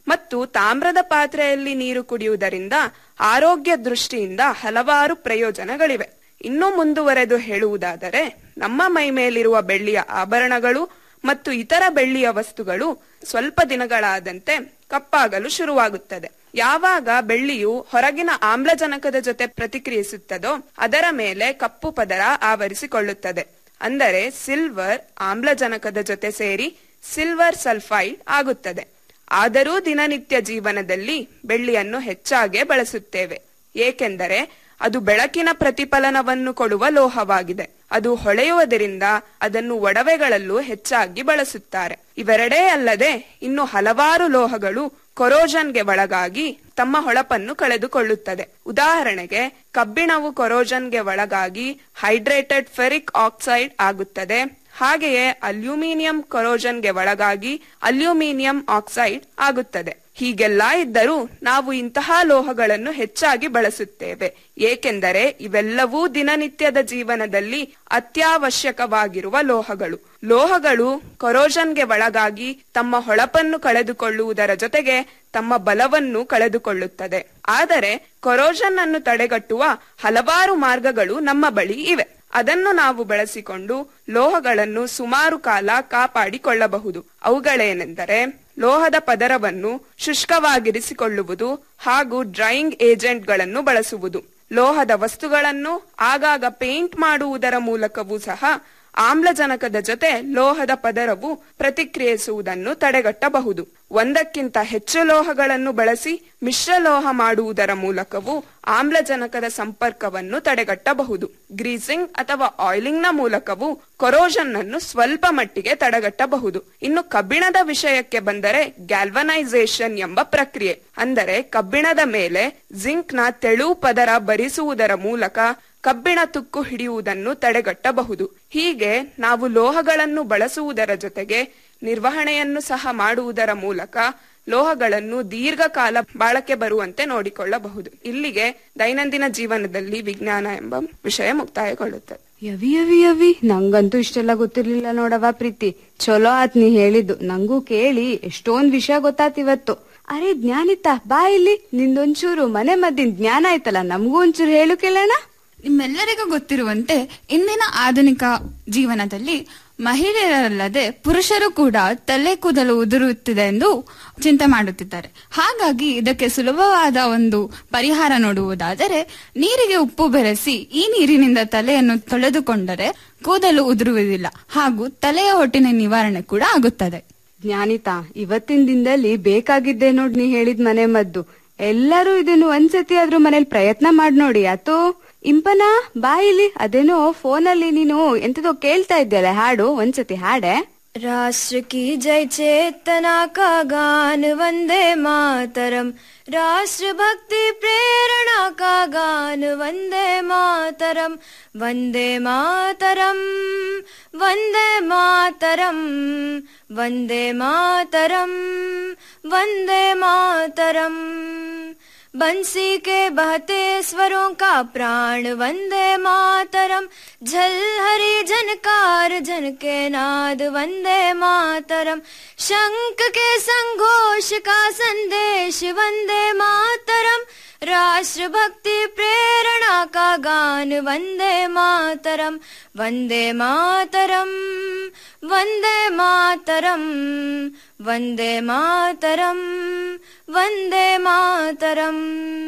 ಮತ್ತು ತಾಮ್ರದ ಪಾತ್ರೆಯಲ್ಲಿ ನೀರು ಕುಡಿಯುವುದರಿಂದ ಆರೋಗ್ಯ ದೃಷ್ಟಿಯಿಂದ ಹಲವಾರು ಪ್ರಯೋಜನಗಳಿವೆ ಇನ್ನು ಮುಂದುವರೆದು ಹೇಳುವುದಾದರೆ ನಮ್ಮ ಮೈ ಮೇಲಿರುವ ಬೆಳ್ಳಿಯ ಆಭರಣಗಳು ಮತ್ತು ಇತರ ಬೆಳ್ಳಿಯ ವಸ್ತುಗಳು ಸ್ವಲ್ಪ ದಿನಗಳಾದಂತೆ ಕಪ್ಪಾಗಲು ಶುರುವಾಗುತ್ತದೆ ಯಾವಾಗ ಬೆಳ್ಳಿಯು ಹೊರಗಿನ ಆಮ್ಲಜನಕದ ಜೊತೆ ಪ್ರತಿಕ್ರಿಯಿಸುತ್ತದೋ ಅದರ ಮೇಲೆ ಕಪ್ಪು ಪದರ ಆವರಿಸಿಕೊಳ್ಳುತ್ತದೆ ಅಂದರೆ ಸಿಲ್ವರ್ ಆಮ್ಲಜನಕದ ಜೊತೆ ಸೇರಿ ಸಿಲ್ವರ್ ಸಲ್ಫೈಡ್ ಆಗುತ್ತದೆ ಆದರೂ ದಿನನಿತ್ಯ ಜೀವನದಲ್ಲಿ ಬೆಳ್ಳಿಯನ್ನು ಹೆಚ್ಚಾಗೆ ಬಳಸುತ್ತೇವೆ ಏಕೆಂದರೆ ಅದು ಬೆಳಕಿನ ಪ್ರತಿಫಲನವನ್ನು ಕೊಡುವ ಲೋಹವಾಗಿದೆ ಅದು ಹೊಳೆಯುವುದರಿಂದ ಅದನ್ನು ಒಡವೆಗಳಲ್ಲೂ ಹೆಚ್ಚಾಗಿ ಬಳಸುತ್ತಾರೆ ಇವೆರಡೇ ಅಲ್ಲದೆ ಇನ್ನು ಹಲವಾರು ಲೋಹಗಳು ಕೊರೋಜನ್ಗೆ ಒಳಗಾಗಿ ತಮ್ಮ ಹೊಳಪನ್ನು ಕಳೆದುಕೊಳ್ಳುತ್ತದೆ ಉದಾಹರಣೆಗೆ ಕಬ್ಬಿಣವು ಕೊರೋಜನ್ಗೆ ಒಳಗಾಗಿ ಹೈಡ್ರೇಟೆಡ್ ಫೆರಿಕ್ ಆಕ್ಸೈಡ್ ಆಗುತ್ತದೆ ಹಾಗೆಯೇ ಅಲ್ಯೂಮಿನಿಯಂ ಕೊರೋಜನ್ಗೆ ಒಳಗಾಗಿ ಅಲ್ಯೂಮಿನಿಯಂ ಆಕ್ಸೈಡ್ ಆಗುತ್ತದೆ ಹೀಗೆಲ್ಲ ಇದ್ದರೂ ನಾವು ಇಂತಹ ಲೋಹಗಳನ್ನು ಹೆಚ್ಚಾಗಿ ಬಳಸುತ್ತೇವೆ ಏಕೆಂದರೆ ಇವೆಲ್ಲವೂ ದಿನನಿತ್ಯದ ಜೀವನದಲ್ಲಿ ಅತ್ಯವಶ್ಯಕವಾಗಿರುವ ಲೋಹಗಳು ಲೋಹಗಳು ಕೊರೋಜನ್ಗೆ ಒಳಗಾಗಿ ತಮ್ಮ ಹೊಳಪನ್ನು ಕಳೆದುಕೊಳ್ಳುವುದರ ಜೊತೆಗೆ ತಮ್ಮ ಬಲವನ್ನು ಕಳೆದುಕೊಳ್ಳುತ್ತದೆ ಆದರೆ ಕೊರೋಜನ್ ಅನ್ನು ತಡೆಗಟ್ಟುವ ಹಲವಾರು ಮಾರ್ಗಗಳು ನಮ್ಮ ಬಳಿ ಇವೆ ಅದನ್ನು ನಾವು ಬಳಸಿಕೊಂಡು ಲೋಹಗಳನ್ನು ಸುಮಾರು ಕಾಲ ಕಾಪಾಡಿಕೊಳ್ಳಬಹುದು ಅವುಗಳೇನೆಂದರೆ ಲೋಹದ ಪದರವನ್ನು ಶುಷ್ಕವಾಗಿರಿಸಿಕೊಳ್ಳುವುದು ಹಾಗೂ ಡ್ರೈಯಿಂಗ್ ಏಜೆಂಟ್ಗಳನ್ನು ಬಳಸುವುದು ಲೋಹದ ವಸ್ತುಗಳನ್ನು ಆಗಾಗ ಪೇಂಟ್ ಮಾಡುವುದರ ಮೂಲಕವೂ ಸಹ ಆಮ್ಲಜನಕದ ಜೊತೆ ಲೋಹದ ಪದರವು ಪ್ರತಿಕ್ರಿಯಿಸುವುದನ್ನು ತಡೆಗಟ್ಟಬಹುದು ಒಂದಕ್ಕಿಂತ ಹೆಚ್ಚು ಲೋಹಗಳನ್ನು ಬಳಸಿ ಮಿಶ್ರಲೋಹ ಮಾಡುವುದರ ಮೂಲಕವೂ ಆಮ್ಲಜನಕದ ಸಂಪರ್ಕವನ್ನು ತಡೆಗಟ್ಟಬಹುದು ಗ್ರೀಸಿಂಗ್ ಅಥವಾ ಆಯಿಲಿಂಗ್ ನ ಮೂಲಕವೂ ಕೊರೋಜನ್ ಅನ್ನು ಸ್ವಲ್ಪ ಮಟ್ಟಿಗೆ ತಡೆಗಟ್ಟಬಹುದು ಇನ್ನು ಕಬ್ಬಿಣದ ವಿಷಯಕ್ಕೆ ಬಂದರೆ ಗ್ಯಾಲ್ವನೈಸೇಷನ್ ಎಂಬ ಪ್ರಕ್ರಿಯೆ ಅಂದರೆ ಕಬ್ಬಿಣದ ಮೇಲೆ ಜಿಂಕ್ ನ ತೆಳು ಪದರ ಬರಿಸುವುದರ ಮೂಲಕ ಕಬ್ಬಿಣ ತುಕ್ಕು ಹಿಡಿಯುವುದನ್ನು ತಡೆಗಟ್ಟಬಹುದು ಹೀಗೆ ನಾವು ಲೋಹಗಳನ್ನು ಬಳಸುವುದರ ಜೊತೆಗೆ ನಿರ್ವಹಣೆಯನ್ನು ಸಹ ಮಾಡುವುದರ ಮೂಲಕ ಲೋಹಗಳನ್ನು ದೀರ್ಘಕಾಲ ಬಾಳಕೆ ಬರುವಂತೆ ನೋಡಿಕೊಳ್ಳಬಹುದು ಇಲ್ಲಿಗೆ ದೈನಂದಿನ ಜೀವನದಲ್ಲಿ ವಿಜ್ಞಾನ ಎಂಬ ವಿಷಯ ಮುಕ್ತಾಯಗೊಳ್ಳುತ್ತದೆ ಯವಿ ಯವಿ ಯವಿ ನಂಗಂತೂ ಇಷ್ಟೆಲ್ಲ ಗೊತ್ತಿರ್ಲಿಲ್ಲ ನೋಡವ ಪ್ರೀತಿ ಚಲೋ ಆತ್ ನೀ ಹೇಳಿದ್ದು ನಂಗೂ ಕೇಳಿ ಎಷ್ಟೊಂದ್ ವಿಷಯ ಗೊತ್ತಾತ್ ಇವತ್ತು ಅರೆ ಜ್ಞಾನಿತ ಬಾ ಇಲ್ಲಿ ನಿಂದೊಂಚೂರು ಮನೆ ಮದ್ದಿನ ಜ್ಞಾನ ಆಯ್ತಲ್ಲ ನಮಗೂ ಒಂಚೂರು ಹೇಳು ಕೇಳೋಣ ನಿಮ್ಮೆಲ್ಲರಿಗೂ ಗೊತ್ತಿರುವಂತೆ ಇಂದಿನ ಆಧುನಿಕ ಜೀವನದಲ್ಲಿ ಮಹಿಳೆಯರಲ್ಲದೆ ಪುರುಷರು ಕೂಡ ತಲೆ ಕೂದಲು ಉದುರುತ್ತಿದೆ ಎಂದು ಚಿಂತೆ ಮಾಡುತ್ತಿದ್ದಾರೆ ಹಾಗಾಗಿ ಇದಕ್ಕೆ ಸುಲಭವಾದ ಒಂದು ಪರಿಹಾರ ನೋಡುವುದಾದರೆ ನೀರಿಗೆ ಉಪ್ಪು ಬೆರೆಸಿ ಈ ನೀರಿನಿಂದ ತಲೆಯನ್ನು ತೊಳೆದುಕೊಂಡರೆ ಕೂದಲು ಉದುರುವುದಿಲ್ಲ ಹಾಗೂ ತಲೆಯ ಹೊಟ್ಟಿನ ನಿವಾರಣೆ ಕೂಡ ಆಗುತ್ತದೆ ಜ್ಞಾನಿತ ಇವತ್ತಿನ ದಿನದಲ್ಲಿ ಬೇಕಾಗಿದ್ದೆ ನೋಡ್ ನೀ ಹೇಳಿದ್ ಮನೆ ಮದ್ದು ಎಲ್ಲರೂ ಇದನ್ನು ಒಂದ್ಸತಿ ಆದ್ರೂ ಮನೇಲಿ ಪ್ರಯತ್ನ ಮಾಡ್ ನೋಡಿ ಆತೋ ಇಂಪನ ಬಾ ಇಲ್ಲಿ ಅದೇನೋ ಫೋನಲ್ಲಿ ನೀನು ಎಂತದೋ ಕೇಳ್ತಾ ಇದ್ದಲ್ಲ ಹಾಡು ಒಂದ್ಸತಿ ಹಾಡೆ राष्ट्र की जय चेतना का गान वंदे मातरम राष्ट्र भक्ति प्रेरणा का गान वंदे मातरम वंदे मातरम वंदे मातरम वंदे मातरम वंदे मातरम बंसी के बहते स्वरों का प्राण वंदे मातरम झल हरी झनकार झन के नाद वंदे मातरम शंख के संघोष का संदेश वंदे मातरम राष्ट्र भक्ति प्रेरणा का गान वंदे मातरम वंदे मातरम वंदे मातरम वंदे मातरम वंदे मातरम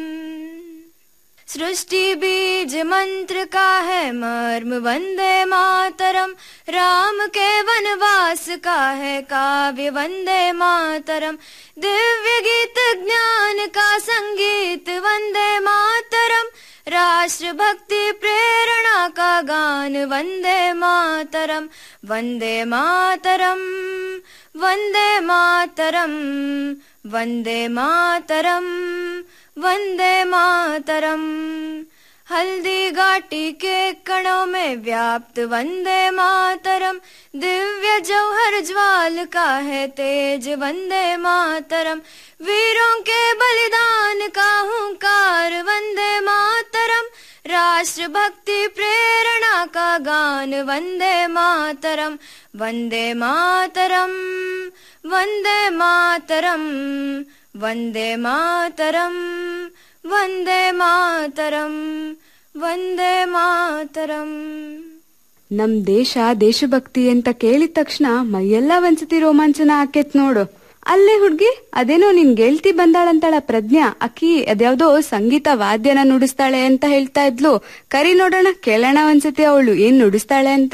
सृष्टि बीज मंत्र का है मर्म वंदे मातरम राम के वनवास का है काव्य वंदे मातरम दिव्य गीत ज्ञान का संगीत वंदे मातरम राष्ट्र भक्ति प्रेरणा का गान वंदे मातरम वंदे मातरम वंदे मातरम वंदे मातरम वंदे मातरम हल्दी घाटी के कणों में व्याप्त वंदे मातरम दिव्य जौहर ज्वाल का है तेज वंदे मातरम वीरों के बलिदान का हुंकार वंदे मातरम राष्ट्र भक्ति प्रेरणा का गान वंदे मातरम वंदे मातरम वंदे मातरम ವಂದೇ ಮಾತರಂ ವಂದೇ ಮಾತರಂ ವಂದೇ ಮಾತರಂ ನಮ್ ದೇಶ ದೇಶಭಕ್ತಿ ಅಂತ ಕೇಳಿದ ತಕ್ಷಣ ಮೈಯೆಲ್ಲ ಒಂದ್ಸತಿ ರೋಮಾಂಚನ ಆಕೇತ್ ನೋಡು ಅಲ್ಲೇ ಹುಡ್ಗಿ ಅದೇನೋ ನಿನ್ ಗೆಳ್ತಿ ಬಂದಾಳಂತಾಳ ಪ್ರಜ್ಞಾ ಅಕ್ಕಿ ಅದ್ಯಾವ್ದೋ ಸಂಗೀತ ವಾದ್ಯನ ನುಡಿಸ್ತಾಳೆ ಅಂತ ಹೇಳ್ತಾ ಇದ್ಲು ಕರಿ ನೋಡೋಣ ಕೇಳೋಣ ಒಂದ್ಸತಿ ಅವಳು ಏನ್ ನುಡಿಸ್ತಾಳೆ ಅಂತ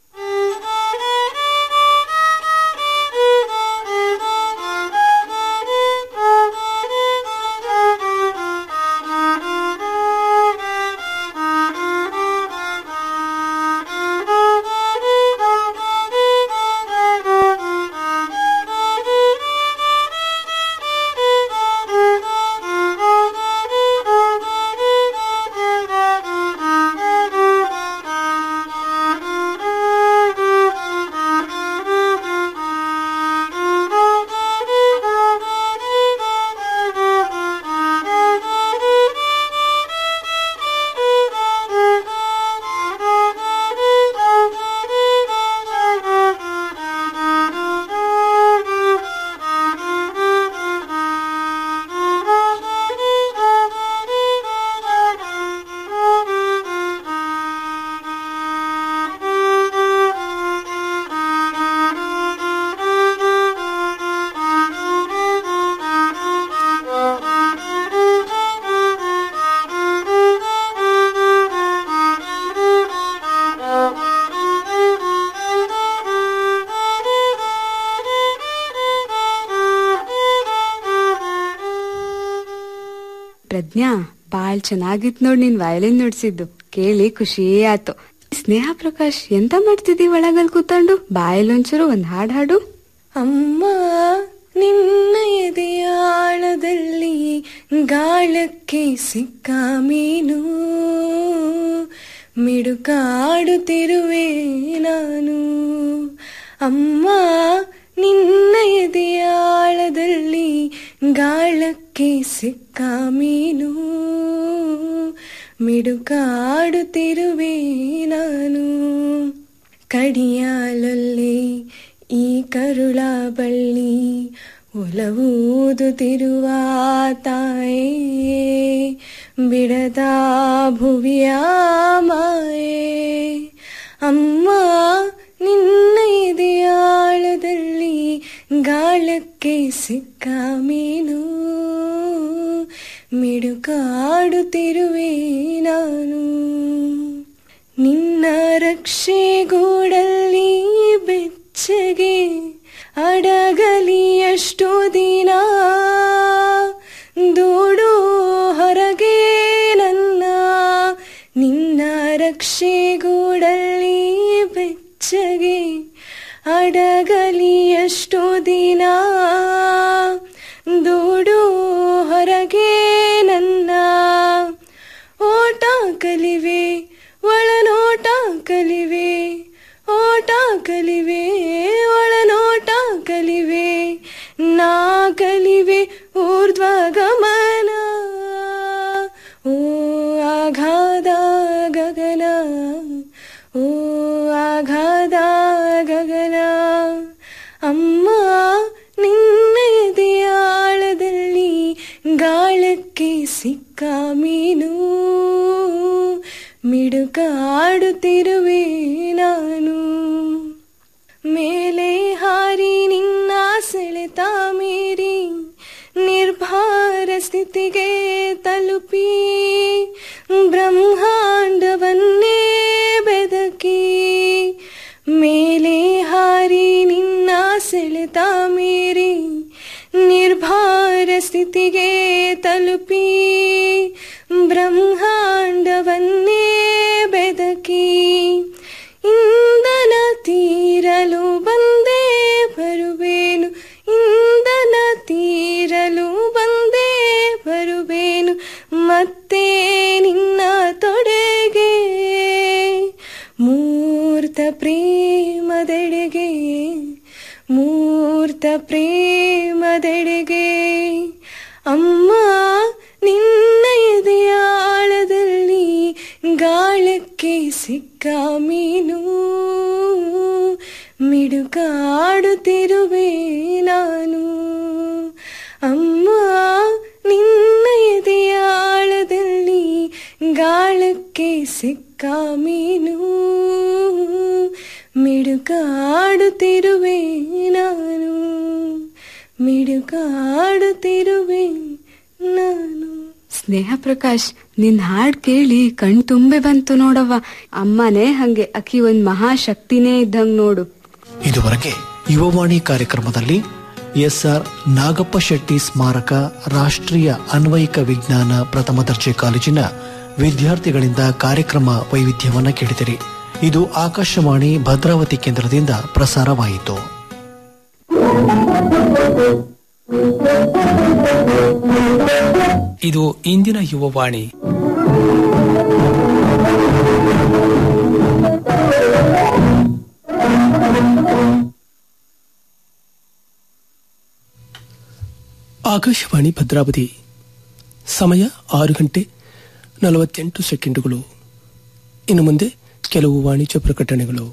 ಪ್ರಜ್ಞಾ ಬಾಳ್ ಚೆನ್ನಾಗಿತ್ ನೋಡ್ ನೀನ್ ವಯಲಿನ್ ನುಡ್ಸಿದ್ದು ಕೇಳಿ ಖುಷಿ ಆಯ್ತು ಸ್ನೇಹ ಪ್ರಕಾಶ್ ಎಂತ ಮಾಡ್ತಿದ್ದೀವಿ ಒಳಗಲ್ ಕೂತ್ಕೊಂಡು ಬಾಯಲ್ಲೊಂಚೂರು ಒಂದ್ ಹಾಡ್ ಹಾಡು ಅಮ್ಮ ನಿನ್ನ ಎದೆಯ ಆಳದಲ್ಲಿ ಗಾಳಕ್ಕೆ ಸಿಕ್ಕ ಮೀನು ಮಿಡುಕಾಡುತ್ತಿರುವೆ ನಾನು ಅಮ್ಮ ನಿನ್ನ ಎದೆಯ ಆಳದಲ್ಲಿ ಗಾಳಕ್ಕೆ ಸಿಕ್ಕ ಮೀನು ಮಿಡುಕಾಡುತ್ತಿರುವೆ ನಾನು ಕಡಿಯಾಲೊಲ್ಲೆ ಈ ಕರುಳ ಬಳ್ಳಿ ಒಲವೂದುತ್ತಿರುವ ತಾಯೇ ಬಿಡದ ಭುವಿಯ ಮಾಯೆ ಅಮ್ಮ ನಿನ್ನ ಎದೆಯಾಳದಲ್ಲಿ ಗಾಳಕ್ಕೆ ಸಿಕ್ಕ ಮೀನು ಮಿಡುಕಾಡುತ್ತಿರುವೆ ನಾನು ನಿನ್ನ ರಕ್ಷೆಗೂಡಲ್ಲಿ ಬೆಚ್ಚಗೆ ಅಡಗಲಿ ಎಷ್ಟು ದಿನ ದೂಡು ಹೊರಗೆ ನನ್ನ ನಿನ್ನ ರಕ್ಷೆಗೂಡಲ್ಲಿ ಬೆಚ್ಚಗೆ ಅಡಗಲಿ ಎಷ್ಟು ದಿನ ದೂಡು ಹೊರಗೆ ನನ್ನ ಓಟ ಕಲಿವೆ ಒಳನೋಟ ಕಲಿವೆ ಓಟ ಕಲಿವೆ ಒಳನೋಟ ಕಲಿವೆ ನಾ ಕಲಿವೆ ಊರ್ಧ್ವ ಗಮನ ಓ ಆಘಾದ ಗಗನ ಓ ಆಘಾದ ಗಗನ ಅಮ್ಮ ನಿನ್ನ ಎದೆಯಾಳದಲ್ಲಿ ಗಾಳಕ್ಕೆ ಸಿಕ್ಕ ಮೀನು ಮಿಡುಕಾಡುತ್ತಿರುವೆ ನಾನು ಮೇಲೆ ಹಾರಿ ನಿನ್ನ ಸೆಳೆತ ಮೀರಿ ನಿರ್ಭಾರ ಸ್ಥಿತಿಗೆ ತಲುಪಿ ಬ್ರಹ್ಮಾಂಡವನ್ನೇ ಬೆದಕಿ ಮೇಲೆ ಹಾರಿ ನಿನ್ನ ಸೆಳೆತ ಮೀರಿ ನಿರ್ಭಾರ ಸ್ಥಿತಿಗೆ ತಲುಪಿ ಬ್ರಹ್ಮಾಂಡವನ್ನೇ ಬೆದಕಿ ಇಂದನ ತೀರಲು ಬಂದೇ ಬರುವೇನು ಇಂದನ ತೀರಲು ಬಂದೇ ಬರುವೇನು ಮತ್ತೆ ನಿನ್ನ ತೊಡೆಗೆ ಮೂರ್ತ ಪ್ರೇಮದೆಡೆಗೆ ಮೂರ್ತ ಪ್ರೇಮದೆಡೆಗೆ ಅಮ್ಮ ನಿನ್ನ ಎದೆಯಾಳದಲ್ಲಿ ಗಾಳಕ್ಕೆ ಸಿಕ್ಕ ಮೀನು ಮಿಡುಕಾಡುತ್ತಿರುವೆ ನಾನು ಅಮ್ಮ ಗಾಳಕ್ಕೆ ಸಿಕ್ಕ ಮೀನು ಮಿಡುಕಾಡುತ್ತಿರುವೆ ನಾನು ಮಿಡುಕಾಡುತ್ತಿರುವೆ ನಾನು ಸ್ನೇಹ ಪ್ರಕಾಶ್ ನಿನ್ ಹಾಡ್ ಕೇಳಿ ಕಣ್ ತುಂಬೆ ಬಂತು ನೋಡವ್ವ ಅಮ್ಮನೇ ಹಂಗೆ ಅಕ್ಕಿ ಒಂದ್ ಮಹಾಶಕ್ತಿನೇ ಇದ್ದಂಗ್ ನೋಡು ಇದುವರೆಗೆ ಯುವವಾಣಿ ಕಾರ್ಯಕ್ರಮದಲ್ಲಿ ಎಸ್ಆರ್ ನಾಗಪ್ಪ ಶೆಟ್ಟಿ ಸ್ಮಾರಕ ರಾಷ್ಟ್ರೀಯ ಅನ್ವಯಿಕ ವಿಜ್ಞಾನ ಪ್ರಥಮ ದರ್ಜೆ ಕಾಲೇಜಿನ ವಿದ್ಯಾರ್ಥಿಗಳಿಂದ ಕಾರ್ಯಕ್ರಮ ವೈವಿಧ್ಯವನ್ನ ಕೇಳಿದಿರಿ ಇದು ಆಕಾಶವಾಣಿ ಭದ್ರಾವತಿ ಕೇಂದ್ರದಿಂದ ಪ್ರಸಾರವಾಯಿತು ಇದು ಇಂದಿನ ಯುವವಾಣಿ ಆಕಾಶವಾಣಿ ಭದ್ರಾವತಿ ಸಮಯ ಆರು ಗಂಟೆ ನಲವತ್ತೆಂಟು ಸೆಕೆಂಡುಗಳು ಇನ್ನು ಮುಂದೆ ಕೆಲವು ವಾಣಿಜ್ಯ ಪ್ರಕಟಣೆಗಳು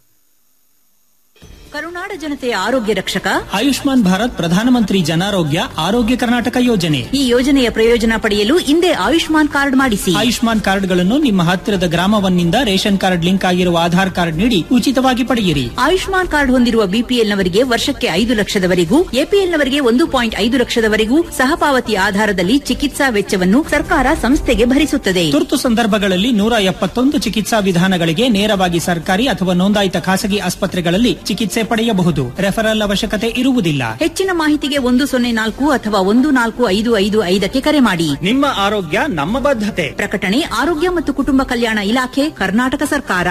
ಕರುನಾಡ ಜನತೆಯ ಆರೋಗ್ಯ ರಕ್ಷಕ ಆಯುಷ್ಮಾನ್ ಭಾರತ್ ಪ್ರಧಾನಮಂತ್ರಿ ಜನಾರೋಗ್ಯ ಆರೋಗ್ಯ ಕರ್ನಾಟಕ ಯೋಜನೆ ಈ ಯೋಜನೆಯ ಪ್ರಯೋಜನ ಪಡೆಯಲು ಹಿಂದೆ ಆಯುಷ್ಮಾನ್ ಕಾರ್ಡ್ ಮಾಡಿಸಿ ಆಯುಷ್ಮಾನ್ ಕಾರ್ಡ್ಗಳನ್ನು ನಿಮ್ಮ ಹತ್ತಿರದ ಗ್ರಾಮವನ್ನಿಂದ ರೇಷನ್ ಕಾರ್ಡ್ ಲಿಂಕ್ ಆಗಿರುವ ಆಧಾರ್ ಕಾರ್ಡ್ ನೀಡಿ ಉಚಿತವಾಗಿ ಪಡೆಯಿರಿ ಆಯುಷ್ಮಾನ್ ಕಾರ್ಡ್ ಹೊಂದಿರುವ ಬಿಪಿಎಲ್ನವರಿಗೆ ವರ್ಷಕ್ಕೆ ಐದು ಲಕ್ಷದವರೆಗೂ ಎಪಿಎಲ್ನವರಿಗೆ ಒಂದು ಪಾಯಿಂಟ್ ಐದು ಲಕ್ಷದವರೆಗೂ ಸಹಪಾವತಿ ಆಧಾರದಲ್ಲಿ ಚಿಕಿತ್ಸಾ ವೆಚ್ಚವನ್ನು ಸರ್ಕಾರ ಸಂಸ್ಥೆಗೆ ಭರಿಸುತ್ತದೆ ತುರ್ತು ಸಂದರ್ಭಗಳಲ್ಲಿ ನೂರ ಎಪ್ಪತ್ತೊಂದು ಚಿಕಿತ್ಸಾ ವಿಧಾನಗಳಿಗೆ ನೇರವಾಗಿ ಸರ್ಕಾರಿ ಅಥವಾ ನೋಂದಾಯಿತ ಖಾಸಗಿ ಆಸ್ಪತ್ರೆಗಳಲ್ಲಿ ಚಿಕಿತ್ಸೆ ಪಡೆಯಬಹುದು ರೆಫರಲ್ ಅವಶ್ಯಕತೆ ಇರುವುದಿಲ್ಲ ಹೆಚ್ಚಿನ ಮಾಹಿತಿಗೆ ಒಂದು ಸೊನ್ನೆ ನಾಲ್ಕು ಅಥವಾ ಒಂದು ನಾಲ್ಕು ಐದು ಐದು ಐದಕ್ಕೆ ಕರೆ ಮಾಡಿ ನಿಮ್ಮ ಆರೋಗ್ಯ ನಮ್ಮ ಬದ್ಧತೆ ಪ್ರಕಟಣೆ ಆರೋಗ್ಯ ಮತ್ತು ಕುಟುಂಬ ಕಲ್ಯಾಣ ಇಲಾಖೆ ಕರ್ನಾಟಕ ಸರ್ಕಾರ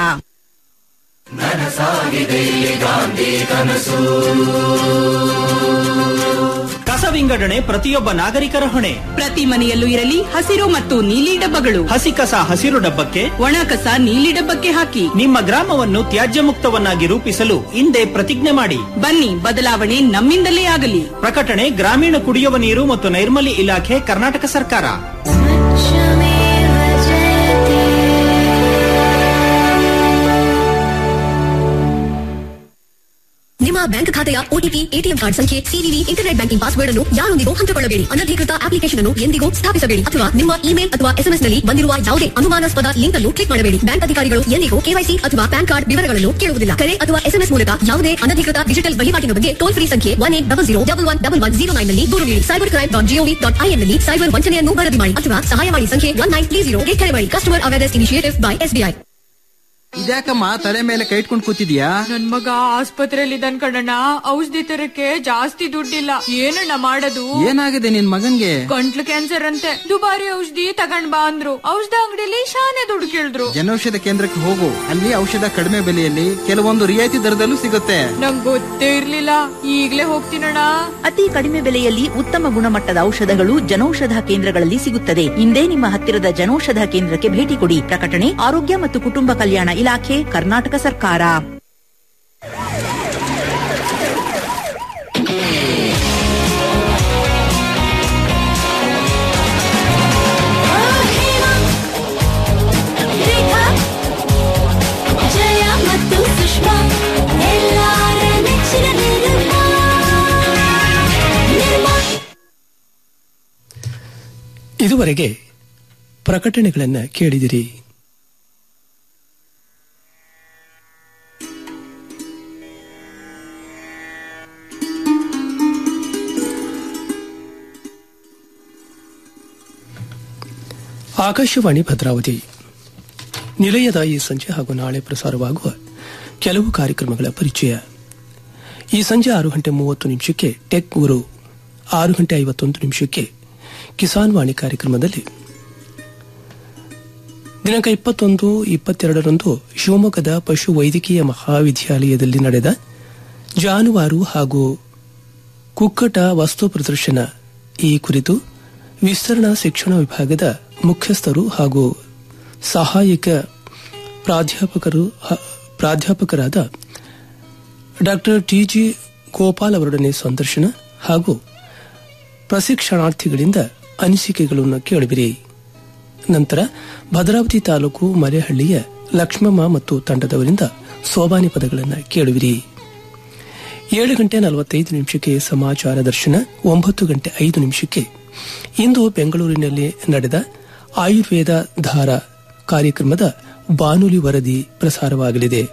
ಕಸ ವಿಂಗಡಣೆ ಪ್ರತಿಯೊಬ್ಬ ನಾಗರಿಕರ ಹೊಣೆ ಪ್ರತಿ ಮನೆಯಲ್ಲೂ ಇರಲಿ ಹಸಿರು ಮತ್ತು ನೀಲಿ ಡಬ್ಬಗಳು ಹಸಿ ಕಸ ಹಸಿರು ಡಬ್ಬಕ್ಕೆ ಒಣ ಕಸ ನೀಲಿ ಡಬ್ಬಕ್ಕೆ ಹಾಕಿ ನಿಮ್ಮ ಗ್ರಾಮವನ್ನು ತ್ಯಾಜ್ಯ ಮುಕ್ತವನ್ನಾಗಿ ರೂಪಿಸಲು ಹಿಂದೆ ಪ್ರತಿಜ್ಞೆ ಮಾಡಿ ಬನ್ನಿ ಬದಲಾವಣೆ ನಮ್ಮಿಂದಲೇ ಆಗಲಿ ಪ್ರಕಟಣೆ ಗ್ರಾಮೀಣ ಕುಡಿಯುವ ನೀರು ಮತ್ತು ನೈರ್ಮಲ್ಯ ಇಲಾಖೆ ಕರ್ನಾಟಕ ಸರ್ಕಾರ ನಿಮ್ಮ ಬ್ಯಾಂಕ್ ಖಾತೆಯ ಓಟಿಪಿ ಎಟಿಎಂ ಕಾರ್ಡ್ ಸಂಖ್ಯೆ ಸಿವಿವಿ ಇಂಟರ್ನೆಟ್ ಬ್ಯಾಂಕಿಂಗ್ ಪಾಸ್ವರ್ಡ್ ಅನ್ನು ಯಾರೊಂದಿಗೂ ಹಂಚಿಕೊಳ್ಳಬೇಡಿ ಅನಧಿಕೃತ ಅಪ್ಲಿಕೇಶನ್ ಅನ್ನು ಎಂದಿಗೂ ಸ್ಥಾಪಿಸಬೇಡಿ ಅಥವಾ ನಿಮ್ಮ ಇಮೇಲ್ ಅಥವಾ ಎಸ್ಎಂಎಸ್ ನಲ್ಲಿ ಬಂದಿರುವ ಯಾವುದೇ ಅನುಮಾನಾಸ್ಪದ ಲಿಂಕ್ ಅನ್ನು ಕ್ಲಿಕ್ ಮಾಡಬೇಡಿ ಬ್ಯಾಂಕ್ ಅಧಿಕಾರಿಗಳು ಎಂದಿಗೂ ಕೆವೈಸಿ ಅಥವಾ ಪ್ಯಾನ್ ಕಾರ್ಡ್ ವಿವರಗಳನ್ನು ಕೇಳುವುದಿಲ್ಲ ಕರೆ ಅಥವಾ ಎಸ್ಎಂಎಸ್ ಮೂಲಕ ಯಾವುದೇ ಅನಧಿಕೃತ ಡಿಜಿಟಲ್ ವಹಿವಾಟಿನ ಬಗ್ಗೆ ಟೋಲ್ ಫ್ರೀ ಸಂಖ್ಯೆ one eight double zero double one double one zero nine ನಲ್ಲಿ ದೂರು ನೀಡಿ cyber crime dot G O V dot I N ನಲ್ಲಿ ಸೈಬರ್ ವಂಚನೆಯನ್ನು ವರದಿ ಮಾಡಿ ಅಥವಾ ಸಹಾಯವಾಣಿ ಸಂಖ್ಯೆ ಒನ್ ನೈನ್ ತ್ರೀ ಜೀರೋ ಕರೆ ಮಾಡಿ customer awareness initiative by SBI ಇದ್ಯಾಕಮ್ಮ ತಲೆ ಮೇಲೆ ಕೈ ಇಟ್ಕೊಂಡು ಕೂತಿದ್ಯಾ ನನ್ ಮಗ ಆಸ್ಪತ್ರೆಯಲ್ಲಿ ಇದ್ದಾನ್ ಕಣಣ್ಣ ಔಷಧಿ ತರಕ್ಕೆ ಜಾಸ್ತಿ ದುಡ್ಡಿಲ್ಲ ಏನಣ್ಣ ಮಾಡೋದು ಏನಾಗಿದೆ ನಿನ್ ಮಗನ್ಗೆ ಗಂಟ್ಲು ಕ್ಯಾನ್ಸರ್ ಅಂತೆ ದುಬಾರಿ ಔಷಧಿ ತಗೊಂಡ್ ಬಾ ಅಂದ್ರು ಔಷಧ ಅಂಗಡಿಲಿ ಶಾನೆ ದುಡ್ಡು ಕೇಳಿದ್ರು ಜನೌಷಧ ಕೇಂದ್ರಕ್ಕೆ ಹೋಗು ಅಲ್ಲಿ ಔಷಧ ಕಡಿಮೆ ಬೆಲೆಯಲ್ಲಿ ಕೆಲವೊಂದು ರಿಯಾಯಿತಿ ದರದಲ್ಲೂ ಸಿಗುತ್ತೆ ನಂಗ್ ಗೊತ್ತೇ ಇರ್ಲಿಲ್ಲ ಈಗ್ಲೇ ಹೋಗ್ತೀನಣ್ಣ ಅತಿ ಕಡಿಮೆ ಬೆಲೆಯಲ್ಲಿ ಉತ್ತಮ ಗುಣಮಟ್ಟದ ಔಷಧಗಳು ಜನೌಷಧ ಕೇಂದ್ರಗಳಲ್ಲಿ ಸಿಗುತ್ತದೆ ಇಂದೇ ನಿಮ್ಮ ಹತ್ತಿರದ ಜನೌಷಧ ಕೇಂದ್ರಕ್ಕೆ ಭೇಟಿ ಕೊಡಿ ಪ್ರಕಟಣೆ ಆರೋಗ್ಯ ಮತ್ತು ಕುಟುಂಬ ಕಲ್ಯಾಣ ಇಲಾಖೆ ಕರ್ನಾಟಕ ಸರ್ಕಾರ ಜಯ ಮತ್ತು ಸುಷ್ಮಾ ಎಲ್ಲಾರ ನೆಚ್ಚಿನ ನಿರ್ಮಾ ನಿರ್ಮಾ ಇದುವರೆಗೆ ಪ್ರಕಟಣೆಗಳನ್ನು ಕೇಳಿದಿರಿ ಆಕಾಶವಾಣಿ ಭದ್ರಾವತಿ ನಿಲಯದ ಈ ಸಂಜೆ ಹಾಗೂ ನಾಳೆ ಪ್ರಸಾರವಾಗುವ ಕೆಲವು ಕಾರ್ಯಕ್ರಮಗಳ ಪರಿಚಯ ಈ ಸಂಜೆ ಆರು ಗಂಟೆ ಮೂವತ್ತು ನಿಮಿಷಕ್ಕೆ ಟೆಕ್ ಗುರು ಆರು ಗಂಟೆ ಐವತ್ತೊಂದು ನಿಮಿಷಕ್ಕೆ ಕಿಸಾನ್ ವಾಣಿ ಕಾರ್ಯಕ್ರಮದಲ್ಲಿ ದಿನಾಂಕ ಇಪ್ಪತ್ತೊಂದು ಇಪ್ಪತ್ತೆರಡರಂದು ಶಿವಮೊಗ್ಗದ ಪಶು ವೈದ್ಯಕೀಯ ಮಹಾವಿದ್ಯಾಲಯದಲ್ಲಿ ನಡೆದ ಜಾನುವಾರು ಹಾಗೂ ಕುಕ್ಕಟ ವಸ್ತು ಪ್ರದರ್ಶನ ಈ ಕುರಿತು ವಿಸ್ತರಣಾ ಶಿಕ್ಷಣ ವಿಭಾಗದ ಮುಖ್ಯಸ್ಥರು ಹಾಗೂ ಸಹಾಯಕ ಪ್ರಾಧ್ಯಾಪಕರು ಹ- ಪ್ರಾಧ್ಯಾಪಕರಾದ ಡಾಕ್ಟರ್ ಟಿಜಿ ಗೋಪಾಲ್ ಅವರೊಡನೆ ಸಂದರ್ಶನ ಹಾಗೂ ಪ್ರಶಿಕ್ಷಣಾರ್ಥಿಗಳಿಂದ ಅನಿಸಿಕೆಗಳನ್ನು ಕೇಳಿಬಿರಿ ನಂತರ ಭದ್ರಾವತಿ ತಾಲೂಕು ಮಲೆಹಳ್ಳಿಯ ಲಕ್ಷ್ಮಮ್ಮ ಮತ್ತು ತಂಡದವರಿಂದ ಸೋಬಾನಿ ಪದಗಳನ್ನು ಕೇಳುವಿರಿ ಏಳು ಗಂಟೆ ನಲವತ್ತೈದು ನಿಮಿಷಕ್ಕೆ ಸಮಾಚಾರ ದರ್ಶನ ಒಂಬತ್ತು ಗಂಟೆ ಐದು ನಿಮಿಷಕ್ಕೆ ಇಂದು ಬೆಂಗಳೂರಿನಲ್ಲಿ ನಡೆದ ಆಯುರ್ವೇದ ಧಾರ ಕಾರ್ಯಕ್ರಮದ ಬಾನುಲಿ ವರದಿ ಪ್ರಸಾರವಾಗಲಿದೆ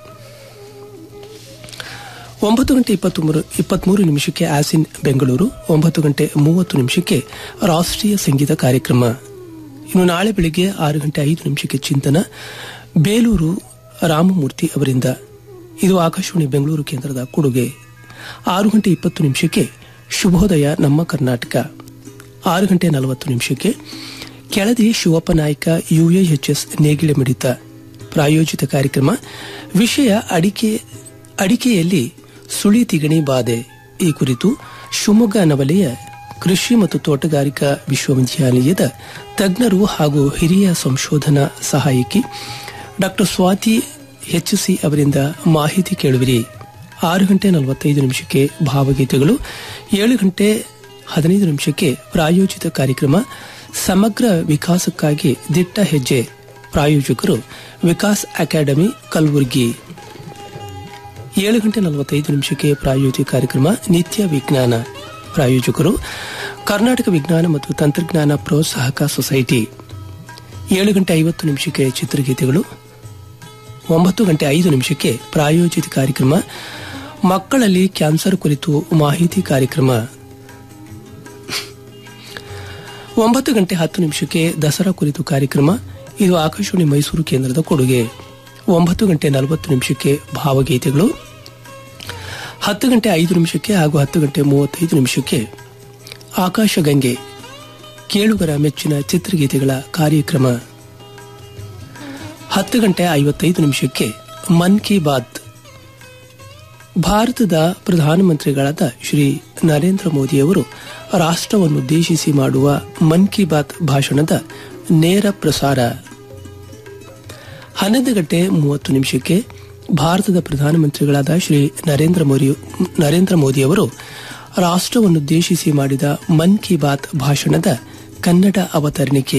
ಒಂಬತ್ತು ಗಂಟೆ ಇಪ್ಪತ್ಮೂರು ಇಪ್ಪತ್ಮೂರು ನಿಮಿಷಕ್ಕೆ ಆಸಿನ್ ಬೆಂಗಳೂರು ಒಂಬತ್ತು ಗಂಟೆ ಮೂವತ್ತು ನಿಮಿಷಕ್ಕೆ ರಾಷ್ಟ್ರೀಯ ಸಂಗೀತ ಕಾರ್ಯಕ್ರಮ ಇನ್ನು ನಾಳೆ ಬೆಳಿಗ್ಗೆ ಆರು ಗಂಟೆ ಐದು ನಿಮಿಷಕ್ಕೆ ಚಿಂತನ ಬೇಲೂರು ರಾಮಮೂರ್ತಿ ಅವರಿಂದ ಇದು ಆಕಾಶವಾಣಿ ಬೆಂಗಳೂರು ಕೇಂದ್ರದ ಕೊಡುಗೆ ಆರು ಗಂಟೆ ಇಪ್ಪತ್ತು ನಿಮಿಷಕ್ಕೆ ಶುಭೋದಯ ನಮ್ಮ ಕರ್ನಾಟಕ ಆರು ಗಂಟೆ ನಲವತ್ತು ನಿಮಿಷಕ್ಕೆ ಕೆಳದಿ ಶಿವಪ್ಪ ನಾಯ್ಕ ಯುಎಎಚ್ಎಸ್ ನೇಗಿಳೆ ಮಿಡಿತ ಪ್ರಾಯೋಜಿತ ಕಾರ್ಯಕ್ರಮ ವಿಷಯ ಅಡಿಕೆ ಅಡಿಕೆಯಲ್ಲಿ ಸುಳಿ ತಿಗಣಿ ಬಾಧೆ ಈ ಕುರಿತು ಶಿವಮೊಗ್ಗ ನವಲೆಯ ಕೃಷಿ ಮತ್ತು ತೋಟಗಾರಿಕಾ ವಿಶ್ವವಿದ್ಯಾಲಯದ ತಜ್ಞರು ಹಾಗೂ ಹಿರಿಯ ಸಂಶೋಧನಾ ಸಹಾಯಕಿ ಡಾ ಸ್ವಾತಿ ಎಚ್ಸಿ ಅವರಿಂದ ಮಾಹಿತಿ ಕೇಳುವಿರಿ ಆರು ಗಂಟೆ ನಲವತ್ತೈದು ನಿಮಿಷಕ್ಕೆ ಭಾವಗೀತೆಗಳು ಏಳು ಗಂಟೆ ಹದಿನೈದು ನಿಮಿಷಕ್ಕೆ ಪ್ರಾಯೋಜಿತ ಕಾರ್ಯಕ್ರಮ ಸಮಗ್ರ ವಿಕಾಸಕ್ಕಾಗಿ ದಿಟ್ಟ ಹೆಜ್ಜೆ ಪ್ರಾಯೋಜಕರು ವಿಕಾಸ್ ಅಕಾಡೆಮಿ ಕಲಬುರಗಿ ಏಳು ಗಂಟೆ ನಲವತ್ತೈದು ನಿಮಿಷಕ್ಕೆ ಪ್ರಾಯೋಜಿತ ಕಾರ್ಯಕ್ರಮ ನಿತ್ಯ ವಿಜ್ಞಾನ ಪ್ರಾಯೋಜಕರು ಕರ್ನಾಟಕ ವಿಜ್ಞಾನ ಮತ್ತು ತಂತ್ರಜ್ಞಾನ ಪ್ರೋತ್ಸಾಹಕ ಸೊಸೈಟಿ ಏಳು ಗಂಟೆ ಐವತ್ತು ನಿಮಿಷಕ್ಕೆ ಚಿತ್ರಗೀತೆಗಳು ಒಂಬತ್ತು ಗಂಟೆ ಐದು ನಿಮಿಷಕ್ಕೆ ಪ್ರಾಯೋಜಿತ ಕಾರ್ಯಕ್ರಮ ಮಕ್ಕಳಲ್ಲಿ ಕ್ಯಾನ್ಸರ್ ಕುರಿತು ಮಾಹಿತಿ ಕಾರ್ಯಕ್ರಮ ಒಂಬತ್ತು ಗಂಟೆ ಹತ್ತು ನಿಮಿಷಕ್ಕೆ ದಸರಾ ಕುರಿತು ಕಾರ್ಯಕ್ರಮ ಇದು ಆಕಾಶವಾಣಿ ಮೈಸೂರು ಕೇಂದ್ರದ ಕೊಡುಗೆ ಒಂಬತ್ತು ಗಂಟೆ ನಲವತ್ತು ನಿಮಿಷಕ್ಕೆ ಭಾವಗೀತೆಗಳು ಹತ್ತು ಗಂಟೆ ಐದು ನಿಮಿಷಕ್ಕೆ ಹಾಗೂ ಹತ್ತು ಗಂಟೆ ಮೂವತ್ತೈದು ನಿಮಿಷಕ್ಕೆ ಆಕಾಶಗಂಗೆ ಕೇಳುಗರ ಮೆಚ್ಚಿನ ಚಿತ್ರಗೀತೆಗಳ ಕಾರ್ಯಕ್ರಮ ಹತ್ತು ಗಂಟೆ ಐವತ್ತೈದು ನಿಮಿಷಕ್ಕೆ ಮನ್ ಕಿ ಬಾತ್ ಭಾರತದ ಪ್ರಧಾನಮಂತ್ರಿಗಳಾದ ಶ್ರೀ ನರೇಂದ್ರ ಮೋದಿಯವರು ರಾಷ್ಟ್ರವನ್ನುದ್ದೇಶಿಸಿ ಮಾಡುವ ಮನ್ ಕಿ ಬಾತ್ ಭಾಷಣದ ನೇರ ಪ್ರಸಾರ ಹನ್ನೊಂದು ಗಂಟೆ ಮೂವತ್ತು ನಿಮಿಷಕ್ಕೆ ಭಾರತದ ಪ್ರಧಾನಮಂತ್ರಿಗಳಾದ ಶ್ರೀ ನರೇಂದ್ರ ಮೋದಿ ನರೇಂದ್ರ ಮೋದಿಯವರು ರಾಷ್ಟ್ರವನ್ನುದ್ದೇಶಿಸಿ ಮಾಡಿದ ಮನ್ ಕಿ ಬಾತ್ ಭಾಷಣದ ಕನ್ನಡ ಅವತರಣಿಕೆ